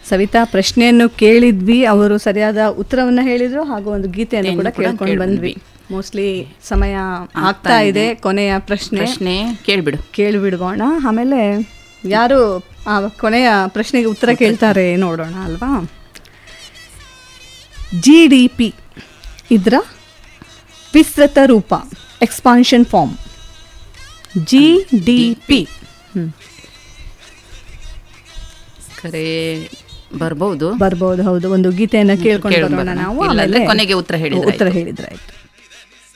ಸವಿತಾ ಪ್ರಶ್ನೆಯನ್ನು ಕೇಳಿದ್ವಿ ಅವರು ಸರಿಯಾದ ಉತ್ತರವನ್ನ ಹೇಳಿದ್ರು ಹಾಗೂ ಒಂದು ಗೀತೆಯನ್ನು ಕೂಡ ಕೂಡ ಕೇಳ್ಕೊಂಡು ಬಂದ್ವಿ ಕೇಳ್ಬಂದ್ವಿ. ಮೋಸ್ಟ್ಲಿ ಸಮಯ ಆಗ್ತಾ ಇದೆ ಕೊನೆಯ ಪ್ರಶ್ನೆ ಪ್ರಶ್ನೆ ಕೇಳ್ಬಿಡು ಕೇಳಿಬಿಡ್ಬೋಣ ಆಮೇಲೆ ಯಾರು ಆ ಕೊನೆಯ ಪ್ರಶ್ನೆಗೆ ಉತ್ತರ ಕೇಳ್ತಾರೆ ನೋಡೋಣ ಅಲ್ವಾ ಜಿ ಡಿ ಪಿ ಇದರ ವಿಸ್ತೃತ ರೂಪ expansion form G D P ಕರೆ ಬರ್ಬೋದು ಬರ್ಬೋದು ಹೌದು ಒಂದು ಗೀತೆಯನ್ನು ಕೇಳ್ಕೊಂಡು ಕೇಳ್ಬರೋಣ. ಬರೋಣ ನಾವು ಇಲ್ಲಾಂದ್ರೆ ಆಮೇಲೆ ಕೊನೆಗೆ ಉತ್ತರ ಹೇಳಿದ್ರೆ ಉತ್ತರ ಹೇಳಿದ್ರೆ ಆಯ್ತು